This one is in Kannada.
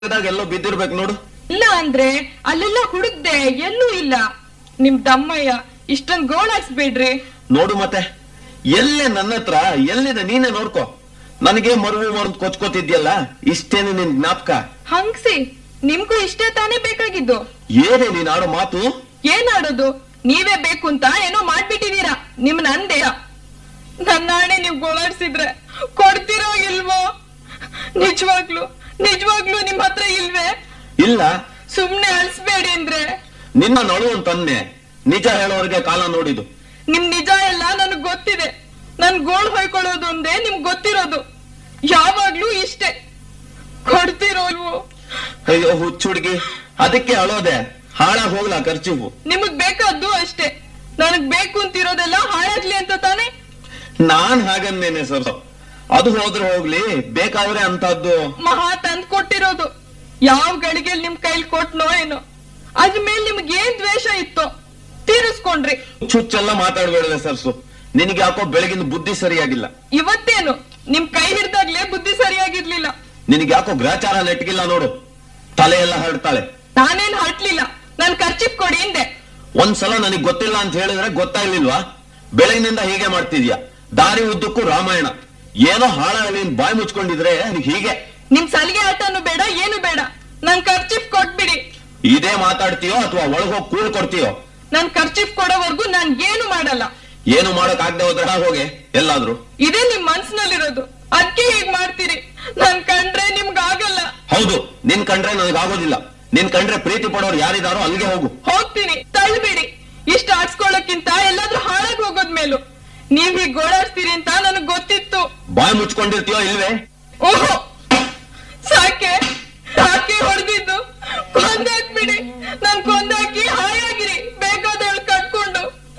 ದಾಗ ಎಲ್ಲೋ ಬಿದ್ದಿರ್ಬೇಕು ನೋಡು ಇಲ್ಲ ಅಂದ್ರೆ ಅಲ್ಲೆಲ್ಲ ಹುಡುಕ್ದೆ ಎಲ್ಲೂ ಇಲ್ಲ ನಿಮ್ ದಮ್ಮಯ್ಯ ಇಷ್ಟೊಂದ್ ಗೋಳಾಡ್ಸ್ಬೇಡ್ರಿ ನೋಡು ಮತ್ತೆ ಎಲ್ಲೇ ನನ್ನ ಹತ್ರ ಎಲ್ಲಿದೆ ನೀನೇ ನೋಡ್ಕೋ ನನಗೆ ಮರುವು ಮರುದ್ ಕೊಚ್ಕೋತಿದ್ಯಲ್ಲ ಇಷ್ಟೇನೆ ನಿನ್ ಜ್ಞಾಪಕ ಹಂಗ್ಸಿ ನಿಮ್ಗೂ ಇಷ್ಟೇ ತಾನೇ ಬೇಕಾಗಿದ್ದು ಏನೇ ನೀನ್ ಆಡೋ ಮಾತು ಏನಾಡೋದು ನೀವೇ ಬೇಕು ಅಂತ ಏನೋ ಮಾಡ್ಬಿಟ್ಟಿದೀರಾ ನಿಮ್ನ ಅಂದೆ ನನ್ನ ಹಣೆ ನೀವ್ ಗೋಳಾಡ್ಸಿದ್ರೆ ಕೊಡ್ತಿರೋ ಇಲ್ವೋ ನಿಜವಾಗ್ಲು ನಿಜವಾಗ್ಲು ನಿಮ್ ಹತ್ರ ಇಲ್ವೇ ಇಲ್ಲ ಸುಮ್ನೆ ಅಳ್ಸ್ಬೇಡಿ ಅಂದ್ರೆ ನಿನ್ನ ನಳು ಅಂತನ್ನೆ ನಿಜ ಹೇಳೋರ್ಗೆ ಕಾಲ ನೋಡಿದು ನಿಮ್ ನಿಜ ಎಲ್ಲ ನನಗ್ ಗೊತ್ತಿದೆ ನನ್ ಗೋಳ್ ಹೊಯ್ಕೊಳ್ಳೋದು ಒಂದೇ ನಿಮ್ಗ್ ಗೊತ್ತಿರೋದು ಯಾವಾಗ್ಲೂ ಇಷ್ಟೇ ಕೊಡ್ತಿರೋ ಇಲ್ವೋ ಅಯ್ಯೋ ಹುಚ್ಚು ಹುಡ್ಗಿ ಅದಕ್ಕೆ ಅಳೋದೆ ಹಾಳಾಗ್ ಹೋಗ್ಲಾ ಖರ್ಚಿವು ನಿಮಗ್ ಬೇಕಾದ್ದು ಅಷ್ಟೇ ನನಗ್ ಬೇಕು ಅಂತಿರೋದೆಲ್ಲ ಹಾಳಾಗ್ಲಿ ಅಂತ ತಾನೇ ನಾನ್ ಹಾಗನ್ನೇನೆ ಸರ್ ಅದು ಹೋದ್ರೆ ಹೋಗ್ಲಿ ಬೇಕಾದ್ರೆ ಅಂತದ್ದು ಮಹಾ ತಂದ್ ಕೊಟ್ಟಿರೋದು ಯಾವ ಗಳಿಗೆ ನಿಮ್ ಕೈಲಿ ಕೊಟ್ನೋ ಏನೋ ಅದ್ರ ಮೇಲೆ ನಿಮ್ಗೆ ಏನ್ ದ್ವೇಷ ಇತ್ತೋ ತೀರಿಸ್ಕೊಂಡ್ರಿ ಚುಚ್ಚೆಲ್ಲ ಮಾತಾಡ್ಬೇಡವೆ ಸರ್ಸು ನಿನಗೆ ಯಾಕೋ ಬೆಳಗಿನ ಬುದ್ಧಿ ಸರಿಯಾಗಿಲ್ಲ ಇವತ್ತೇನು ನಿಮ್ ಕೈ ಹಿಡ್ದಾಗ್ಲೇ ಬುದ್ಧಿ ಸರಿಯಾಗಿರ್ಲಿಲ್ಲ ನಿನಗೆ ಯಾಕೋ ಗ್ರಾಚಾರ ನೆಟ್ಗಿಲ್ಲ ನೋಡು ತಲೆ ಎಲ್ಲ ಹರಡ್ತಾಳೆ ನಾನೇನ್ ಹಟ್ಲಿಲ್ಲ ನನ್ ಖರ್ಚಿಪ್ ಕೊಡಿ ಹಿಂದೆ ಒಂದ್ಸಲ ನನಗ್ ಗೊತ್ತಿಲ್ಲ ಅಂತ ಹೇಳಿದ್ರೆ ಗೊತ್ತಾಗ್ಲಿಲ್ವಾ ಬೆಳಗಿನಿಂದ ಹೀಗೆ ಮಾಡ್ತಿದ್ಯಾ ದಾರಿ ಉದ್ದಕ್ಕೂ ರಾಮಾಯಣ ಏನೋ ಹಾಳಾಗಲಿ ನೀನ್ ಬಾಯಿ ಮುಚ್ಕೊಂಡಿದ್ರೆ ನಿನಗ್ ಹೀಗೆ ನಿಮ್ ಸಲಿಗೆ ಆಟನು ಬೇಡ ಏನು ಬೇಡ ನನ್ ಖರ್ಚಿಪ್ ಕೊಟ್ಬಿಡಿ ಇದೇ ಮಾತಾಡ್ತೀಯೋ ಅಥವಾ ಒಳಗೋಗಿ ಕೂಳ್ ಕೊಡ್ತೀಯೋ ನನ್ ಖರ್ಚಿಪ್ ಕೊಡೋವರ್ಗು ನಾನ್ ಏನು ಮಾಡಲ್ಲ ಏನು ಮಾಡಕ್ ಆಗದೆ ಹೋದ್ರೆ ಹೋಗೆ ಎಲ್ಲಾದ್ರೂ ಇದೇ ನಿಮ್ ಮನ್ಸಿನಲ್ಲಿರೋದು ಅದಕ್ಕೆ ಹೀಗ್ ಮಾಡ್ತೀರಿ ನನ್ ಕಂಡ್ರೆ ನಿಮ್ಗ್ ಆಗಲ್ಲ ಹೌದು ನಿನ್ ಕಂಡ್ರೆ ನನಗಾಗೋದಿಲ್ಲ ನಿನ್ ಕಂಡ್ರೆ ಪ್ರೀತಿ ಪಡೋರು ಯಾರಿದಾರೋ ಅಲ್ಲಿಗೆ ಹೋಗು ಹೋಗ್ತೀನಿ ತಳ್ಬಿಡಿ ಇಷ್ಟ ಆಡ್ಸ್ಕೊಳಕ್ಕಿಂತ ಎಲ್ಲಾದ್ರೂ ಹಾಳಾಗ್ ಹೋಗೋದ್ ಮೇಲು ನೀವ್ ಹೀಗ್ ಗೋಳಾಡ್ಸ್ತೀರಿ ಅಂತ ನನಗ್ ಗೊತ್ತಿತ್ತು ಬಾಯಿ ಮುಚ್ಕೊಂಡಿರ್ತೀಯೋ ಇಲ್ವೇ ಓಹೋ ಸಾಕೆ ಸಾಕ್